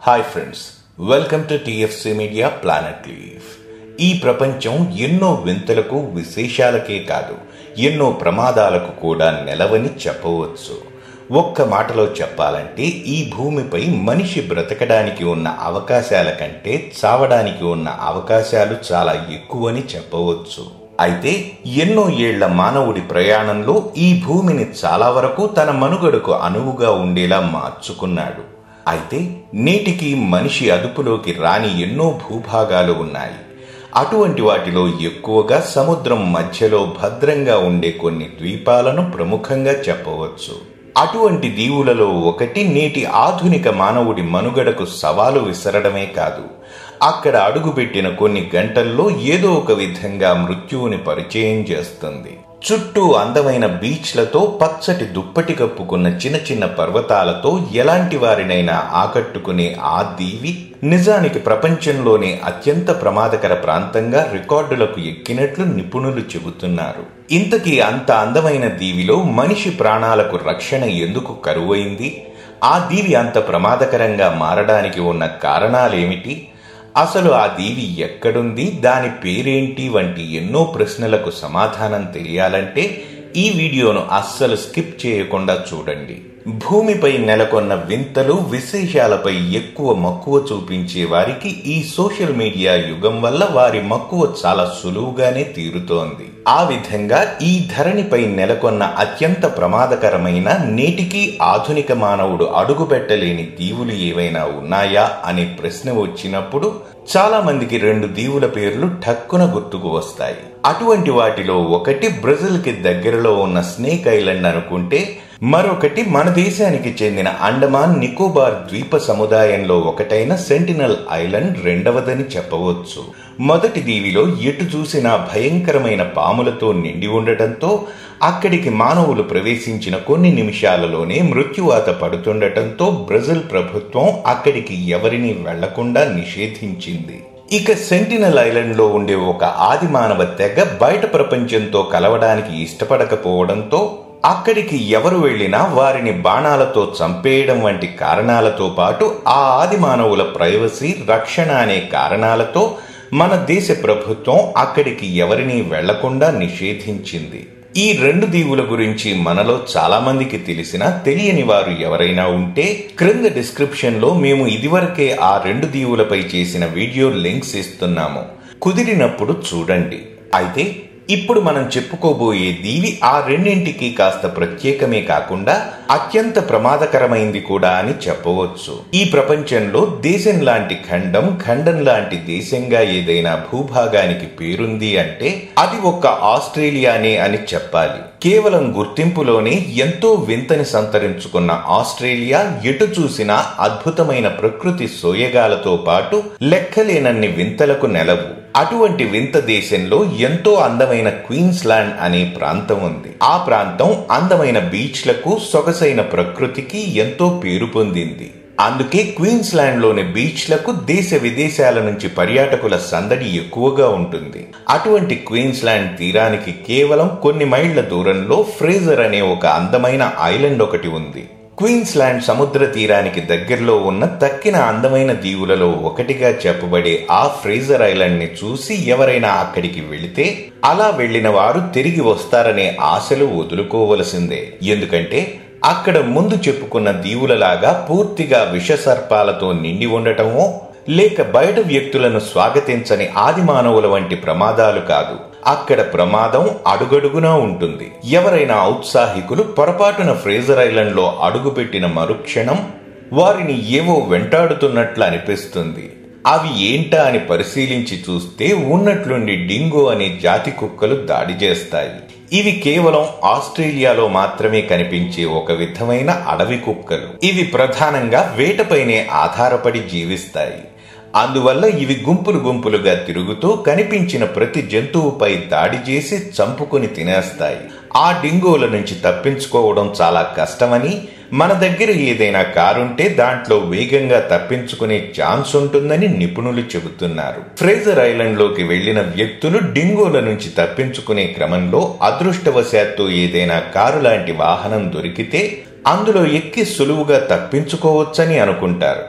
hi friends welcome to TFC media planet leaf ఈ ప్రపంచం ఎన్నో వింతలకు విశేషాలకే కాదు ఎన్నో ప్రమాదాలకు కూడా నెలవని చెప్పవచ్చు ఒక్క మాటలో చెప్పాలంటే ఈ భూమిపై మనిషి బ్రతకడానికి ఉన్న అవకాశాల కంటే చావడానికి ఉన్న అవకాశాలు చాలా ఎక్కువని చెప్పవచ్చు అయితే ఎన్నో ఏళ్ల మానవుడి ప్రయాణంలో ఈ భూమిని చాలా వరకు తన మనుగడకు అనువుగా ఉండేలా మార్చుకున్నాడు అయితే నేటికి మనిషి అదుపులోకి రాని ఎన్నో భూభాగాలు ఉన్నాయి అటువంటి వాటిలో ఎక్కువగా సముద్రం మధ్యలో భద్రంగా ఉండే కొన్ని ద్వీపాలను ప్రముఖంగా చెప్పవచ్చు అటువంటి దీవులలో ఒకటి నేటి ఆధునిక మానవుడి మనుగడకు సవాలు విసరడమే కాదు అక్కడ అడుగుపెట్టిన కొన్ని గంటల్లో ఏదో ఒక విధంగా మృత్యువుని పరిచయం చేస్తుంది చుట్టూ అందమైన బీచ్లతో పచ్చటి దుప్పటి కప్పుకున్న చిన్న చిన్న పర్వతాలతో ఎలాంటి వారినైనా ఆకట్టుకునే ఆ దీవి నిజానికి ప్రపంచంలోనే అత్యంత ప్రమాదకర ప్రాంతంగా రికార్డులకు ఎక్కినట్లు నిపుణులు చెబుతున్నారు ఇంతకీ అంత అందమైన దీవిలో మనిషి ప్రాణాలకు రక్షణ ఎందుకు కరువైంది ఆ దీవి అంత ప్రమాదకరంగా మారడానికి ఉన్న కారణాలేమిటి అసలు ఆ దీవి ఎక్కడుంది దాని పేరేంటి వంటి ఎన్నో ప్రశ్నలకు సమాధానం తెలియాలంటే ఈ వీడియోను అస్సలు స్కిప్ చేయకుండా చూడండి భూమిపై నెలకొన్న వింతలు విశేషాలపై ఎక్కువ మక్కువ చూపించే వారికి ఈ సోషల్ మీడియా యుగం వల్ల వారి మక్కువ చాలా సులువుగానే తీరుతోంది ఆ విధంగా ఈ ధరణిపై నెలకొన్న అత్యంత ప్రమాదకరమైన నేటికి ఆధునిక మానవుడు అడుగుపెట్టలేని దీవులు ఏవైనా ఉన్నాయా అనే ప్రశ్న వచ్చినప్పుడు చాలా మందికి రెండు దీవుల పేర్లు ఠక్కున గుర్తుకు వస్తాయి అటువంటి వాటిలో ఒకటి బ్రెజిల్ కి దగ్గరలో ఉన్న స్నేక్ ఐలాండ్ అనుకుంటే మరొకటి మన దేశానికి చెందిన అండమాన్ నికోబార్ ద్వీప సముదాయంలో ఒకటైన సెంటినల్ ఐలాండ్ రెండవదని చెప్పవచ్చు మొదటి దీవిలో ఎటు చూసినా భయంకరమైన పాములతో నిండి ఉండటంతో అక్కడికి మానవులు ప్రవేశించిన కొన్ని నిమిషాలలోనే మృత్యువాత పడుతుండటంతో బ్రెజిల్ ప్రభుత్వం అక్కడికి ఎవరిని వెళ్లకుండా నిషేధించింది ఇక సెంటినల్ ఐలాండ్ లో ఉండే ఒక ఆది మానవ తెగ బయట ప్రపంచంతో కలవడానికి ఇష్టపడకపోవడంతో అక్కడికి ఎవరు వెళ్లినా వారిని బాణాలతో చంపేయడం వంటి కారణాలతో పాటు ఆ ఆది మానవుల ప్రైవసీ రక్షణ అనే కారణాలతో మన దేశ ప్రభుత్వం అక్కడికి ఎవరిని వెళ్లకుండా నిషేధించింది ఈ రెండు దీవుల గురించి మనలో చాలా మందికి తెలిసిన తెలియని వారు ఎవరైనా ఉంటే క్రింద డిస్క్రిప్షన్ లో మేము ఇదివరకే ఆ రెండు దీవులపై చేసిన వీడియో లింక్స్ ఇస్తున్నాము కుదిరినప్పుడు చూడండి అయితే ఇప్పుడు మనం చెప్పుకోబోయే దీవి ఆ రెండింటికి కాస్త ప్రత్యేకమే కాకుండా అత్యంత ప్రమాదకరమైంది కూడా అని చెప్పవచ్చు ఈ ప్రపంచంలో దేశం లాంటి ఖండం ఖండం లాంటి దేశంగా ఏదైనా భూభాగానికి పేరుంది అంటే అది ఒక్క ఆస్ట్రేలియానే అని చెప్పాలి కేవలం గుర్తింపులోనే ఎంతో వింతని సంతరించుకున్న ఆస్ట్రేలియా ఎటు చూసినా అద్భుతమైన ప్రకృతి సోయగాలతో పాటు లెక్కలేనన్ని వింతలకు నెలవు అటువంటి వింత దేశంలో ఎంతో అందమైన క్వీన్స్లాండ్ అనే ప్రాంతం ఉంది ఆ ప్రాంతం అందమైన బీచ్లకు సొగసైన ప్రకృతికి ఎంతో పేరు పొందింది అందుకే క్వీన్స్లాండ్ లోని బీచ్లకు దేశ విదేశాల నుంచి పర్యాటకుల సందడి ఎక్కువగా ఉంటుంది అటువంటి క్వీన్స్లాండ్ తీరానికి కేవలం కొన్ని మైళ్ల దూరంలో ఫ్రేజర్ అనే ఒక అందమైన ఐలాండ్ ఒకటి ఉంది క్వీన్స్లాండ్ సముద్ర తీరానికి దగ్గరలో ఉన్న తక్కిన అందమైన దీవులలో ఒకటిగా చెప్పబడే ఆ ఫ్రేజర్ ఐలాండ్ ని చూసి ఎవరైనా అక్కడికి వెళితే అలా వెళ్లిన వారు తిరిగి వస్తారనే ఆశలు వదులుకోవలసిందే ఎందుకంటే అక్కడ ముందు చెప్పుకున్న దీవులలాగా పూర్తిగా విషసర్పాలతో నిండి ఉండటమో లేక బయట వ్యక్తులను స్వాగతించని ఆది మానవుల వంటి ప్రమాదాలు కాదు అక్కడ ప్రమాదం అడుగడుగునా ఉంటుంది ఎవరైనా ఔత్సాహికులు పొరపాటున ఫ్రేజర్ ఐలాండ్ లో అడుగుపెట్టిన మరుక్షణం వారిని ఏవో వెంటాడుతున్నట్లు అనిపిస్తుంది అవి ఏంటా అని పరిశీలించి చూస్తే ఉన్నట్లుండి డింగో అనే జాతి కుక్కలు దాడి చేస్తాయి ఇవి కేవలం ఆస్ట్రేలియాలో మాత్రమే కనిపించే ఒక విధమైన అడవి కుక్కలు ఇవి ప్రధానంగా వేటపైనే ఆధారపడి జీవిస్తాయి అందువల్ల ఇవి గుంపులు గుంపులుగా తిరుగుతూ కనిపించిన ప్రతి జంతువుపై దాడి చేసి చంపుకుని తినేస్తాయి ఆ డింగోల నుంచి తప్పించుకోవడం చాలా కష్టమని మన దగ్గర ఏదైనా కారుంటే దాంట్లో వేగంగా తప్పించుకునే ఛాన్స్ ఉంటుందని నిపుణులు చెబుతున్నారు ఫ్రేజర్ ఐలాండ్ లోకి వెళ్లిన వ్యక్తులు డింగోల నుంచి తప్పించుకునే క్రమంలో అదృష్టవశాత్తు ఏదైనా కారు లాంటి వాహనం దొరికితే అందులో ఎక్కి సులువుగా తప్పించుకోవచ్చని అనుకుంటారు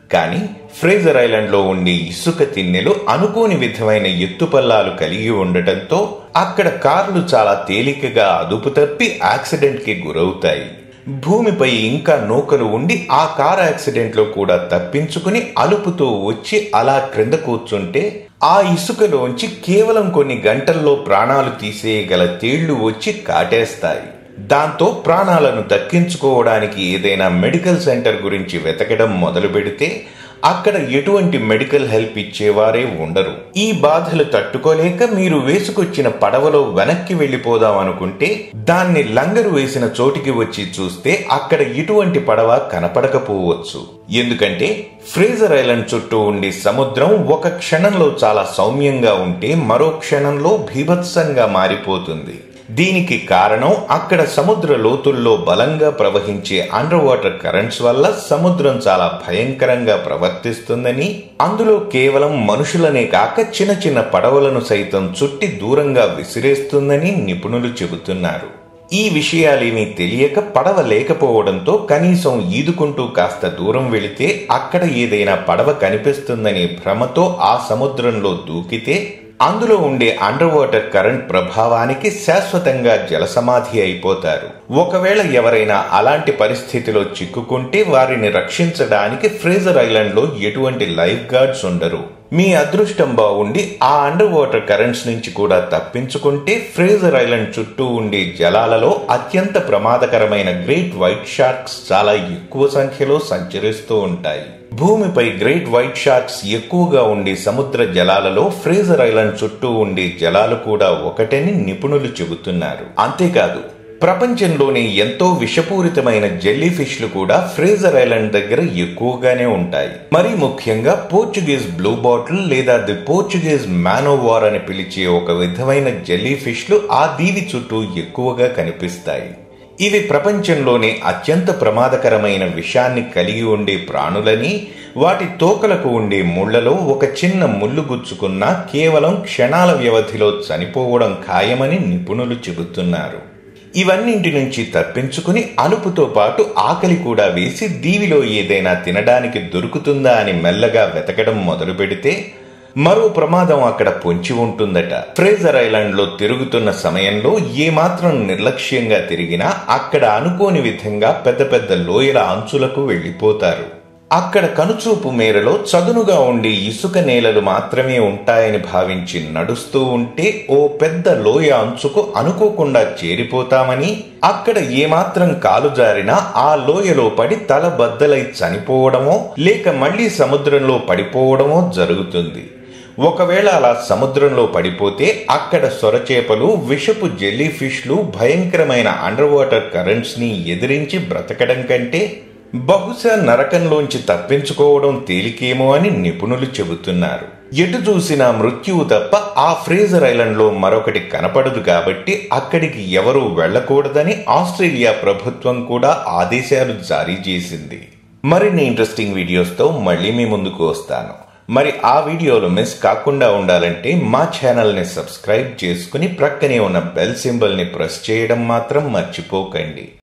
కానీ ఫ్రేజర్ ఐలాండ్ లో ఉండే ఇసుక తిన్నెలు అనుకోని విధమైన ఎత్తుపల్లాలు కలిగి ఉండటంతో అక్కడ కార్లు చాలా తేలికగా అదుపు తప్పి యాక్సిడెంట్ కి గురవుతాయి భూమిపై ఇంకా నూకలు ఉండి ఆ కార్ యాక్సిడెంట్ లో కూడా తప్పించుకుని అలుపుతో వచ్చి అలా క్రింద కూర్చుంటే ఆ ఇసుకలోంచి కేవలం కొన్ని గంటల్లో ప్రాణాలు తీసేయగల తేళ్లు వచ్చి కాటేస్తాయి దాంతో ప్రాణాలను దక్కించుకోవడానికి ఏదైనా మెడికల్ సెంటర్ గురించి వెతకడం మొదలు పెడితే అక్కడ ఎటువంటి మెడికల్ హెల్ప్ ఇచ్చేవారే ఉండరు ఈ బాధలు తట్టుకోలేక మీరు వేసుకొచ్చిన పడవలో వెనక్కి వెళ్లిపోదాం అనుకుంటే దాన్ని లంగరు వేసిన చోటికి వచ్చి చూస్తే అక్కడ ఎటువంటి పడవ కనపడకపోవచ్చు ఎందుకంటే ఫ్రేజర్ ఐలాండ్ చుట్టూ ఉండే సముద్రం ఒక క్షణంలో చాలా సౌమ్యంగా ఉంటే మరో క్షణంలో భీభత్సంగా మారిపోతుంది దీనికి కారణం అక్కడ సముద్ర లోతుల్లో బలంగా ప్రవహించే అండర్ వాటర్ కరెంట్స్ వల్ల సముద్రం చాలా భయంకరంగా ప్రవర్తిస్తుందని అందులో కేవలం మనుషులనే కాక చిన్న చిన్న పడవలను సైతం చుట్టి దూరంగా విసిరేస్తుందని నిపుణులు చెబుతున్నారు ఈ విషయాలేమీ తెలియక పడవ లేకపోవడంతో కనీసం ఈదుకుంటూ కాస్త దూరం వెళితే అక్కడ ఏదైనా పడవ కనిపిస్తుందనే భ్రమతో ఆ సముద్రంలో దూకితే అందులో ఉండే అండర్ వాటర్ కరెంట్ ప్రభావానికి శాశ్వతంగా జలసమాధి అయిపోతారు ఒకవేళ ఎవరైనా అలాంటి పరిస్థితిలో చిక్కుకుంటే వారిని రక్షించడానికి ఫ్రేజర్ ఐలాండ్ లో ఎటువంటి లైఫ్ గార్డ్స్ ఉండరు మీ అదృష్టం బాగుండి ఆ అండర్ వాటర్ కరెంట్స్ నుంచి కూడా తప్పించుకుంటే ఫ్రేజర్ ఐలాండ్ చుట్టూ ఉండే జలాలలో అత్యంత ప్రమాదకరమైన గ్రేట్ వైట్ షార్క్స్ చాలా ఎక్కువ సంఖ్యలో సంచరిస్తూ ఉంటాయి భూమిపై గ్రేట్ వైట్ షార్క్స్ ఎక్కువగా ఉండే సముద్ర జలాలలో ఫ్రేజర్ ఐలాండ్ చుట్టూ ఉండే జలాలు కూడా ఒకటని నిపుణులు చెబుతున్నారు అంతేకాదు ప్రపంచంలోనే ఎంతో విషపూరితమైన జెల్లీ ఫిష్లు కూడా ఫ్రేజర్ ఐలాండ్ దగ్గర ఎక్కువగానే ఉంటాయి మరి ముఖ్యంగా పోర్చుగీస్ బ్లూ బాటిల్ లేదా ది పోర్చుగీస్ మానోవార్ అని పిలిచే ఒక విధమైన జెల్లీ ఫిష్లు ఆ దీవి చుట్టూ ఎక్కువగా కనిపిస్తాయి ఇవి ప్రపంచంలోనే అత్యంత ప్రమాదకరమైన విషాన్ని కలిగి ఉండే ప్రాణులని వాటి తోకలకు ఉండే ముళ్లలో ఒక చిన్న ముళ్ళు గుచ్చుకున్నా కేవలం క్షణాల వ్యవధిలో చనిపోవడం ఖాయమని నిపుణులు చెబుతున్నారు ఇవన్నింటి నుంచి తప్పించుకుని అలుపుతో పాటు ఆకలి కూడా వేసి దీవిలో ఏదైనా తినడానికి దొరుకుతుందా అని మెల్లగా వెతకడం మొదలు పెడితే మరో ప్రమాదం అక్కడ పొంచి ఉంటుందట ఫ్రేజర్ ఐలాండ్ లో తిరుగుతున్న సమయంలో ఏమాత్రం నిర్లక్ష్యంగా తిరిగినా అక్కడ అనుకోని విధంగా పెద్ద పెద్ద లోయల అంచులకు వెళ్లిపోతారు అక్కడ కనుచూపు మేరలో చదునుగా ఉండే ఇసుక నేలలు మాత్రమే ఉంటాయని భావించి నడుస్తూ ఉంటే ఓ పెద్ద లోయ అంచుకు అనుకోకుండా చేరిపోతామని అక్కడ ఏమాత్రం కాలు జారినా ఆ లోయలో పడి తల బద్దలై చనిపోవడమో లేక మళ్లీ సముద్రంలో పడిపోవడమో జరుగుతుంది ఒకవేళ అలా సముద్రంలో పడిపోతే అక్కడ సొరచేపలు విషపు జెల్లీ ఫిష్లు భయంకరమైన అండర్ వాటర్ కరెంట్స్ ని ఎదిరించి బ్రతకడం కంటే బహుశా నరకంలోంచి తప్పించుకోవడం తేలికేమో అని నిపుణులు చెబుతున్నారు ఎటు చూసినా మృత్యువు తప్ప ఆ ఫ్రేజర్ ఐలాండ్ లో మరొకటి కనపడదు కాబట్టి అక్కడికి ఎవరూ వెళ్లకూడదని ఆస్ట్రేలియా ప్రభుత్వం కూడా ఆదేశాలు జారీ చేసింది మరిన్ని ఇంట్రెస్టింగ్ వీడియోస్తో మళ్ళీ మీ ముందుకు వస్తాను మరి ఆ వీడియోలు మిస్ కాకుండా ఉండాలంటే మా ఛానల్ని సబ్స్క్రైబ్ చేసుకుని ప్రక్కనే ఉన్న బెల్ సింబల్ని ప్రెస్ చేయడం మాత్రం మర్చిపోకండి